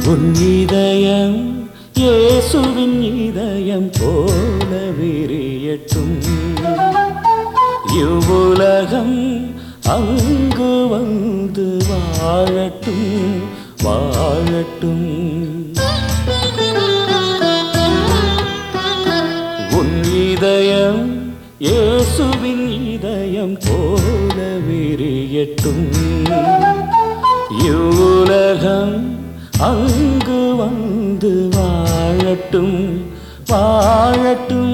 உன் இதயம் இயேசுவின் இதயம் போல விரியட்டும் இவ்வுலகம் அங்கு வந்து வாழட்டும் வாழட்டும் உன் இதயம் இயேசுவின் இதயம் போல விரியட்டும் இவ்வுலகம் அங்கு வந்து வாழட்டும் வாழட்டும்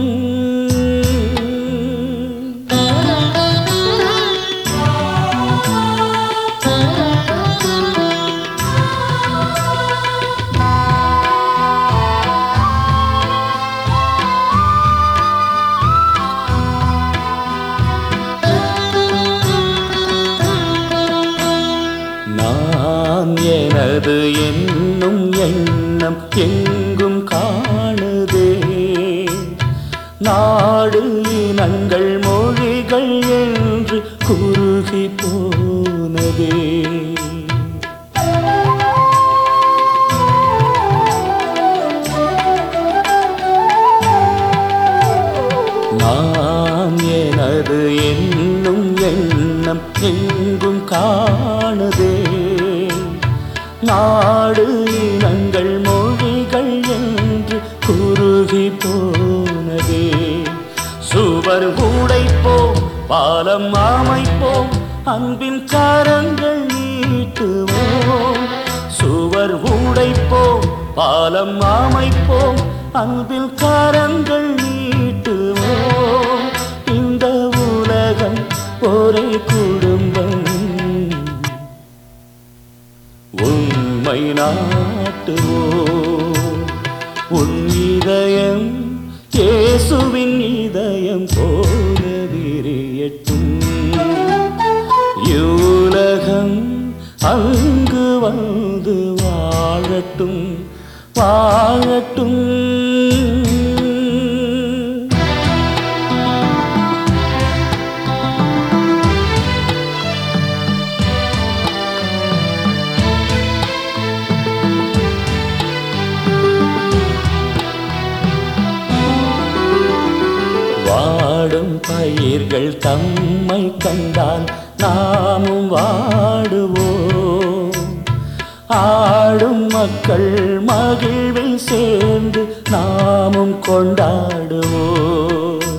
நான் எனது என்னும் எண்ணம் எங்கும் காணுதே நாடு இனங்கள் மொழிகள் என்று குறுகி போனதே நான் எனது என்னும் எண்ணம் எங்கும் காணுதே நாடு இனங்கள் மொழிகள் என்று குறுகி போனதே சுவர் உடைப்போம் பாலம் அமைப்போம் அன்பின் கரங்கள் நீட்டுவோம் சுவர் உடைப்போம் பாலம் அமைப்போம் அன்பில் கரங்கள் நீட்டுவோம் இந்த உலகம் ஒரே குடும்பம் உண்மை நாட்டுவோம் உன் இதயம் இயேசுவின் இதயம் போல விரியட்டும் இவ்வுலகம் அங்கு வந்து வாழட்டும் வாழட்டும் வாடும் பயிர்கள் தம்மை கண்டால் நாமும் வாடுவோம் ஆடும் மக்கள் மகிழ்வில் சேர்ந்து நாமும் கொண்டாடுவோம்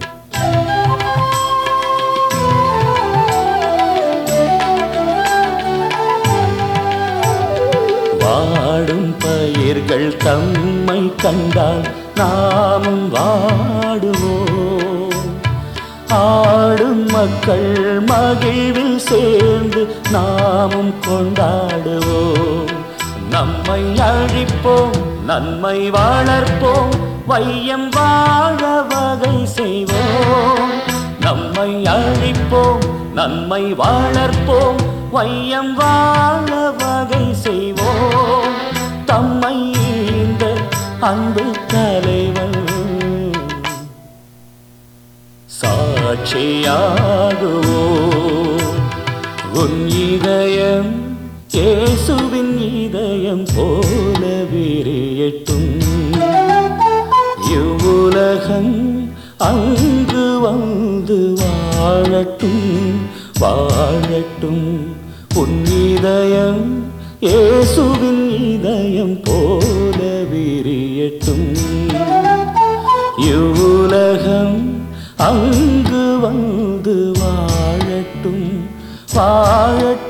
வாடும் பயிர்கள் தம்மை கண்டால் நாமும் வாடுவோம் ஆடும் மக்கள் மகிழ்வில் சேர்ந்து நாமும் கொண்டாடுவோம் நம்மை அழிப்போம் நன்மை வளர்ப்போம் வையம் வாழ வகை செய்வோம் நம்மை அழிப்போம் நன்மை வளர்ப்போம் வையம் வாழ வகை செய்வோம் தம்மை இந்த அன்பு தலைவன் சாட்சியாகுவோம் உன் இதயம் இயேசுவின் இதயம் போல விரியட்டும் இவ்வுலகம் அங்கு வந்து வாழட்டும் வாழட்டும் உன் இதயம் இயேசுவின் இதயம் போல விரியட்டும் இவ்வுலகம் அங்கு வந்து வாழட்டும் வாழட்டும்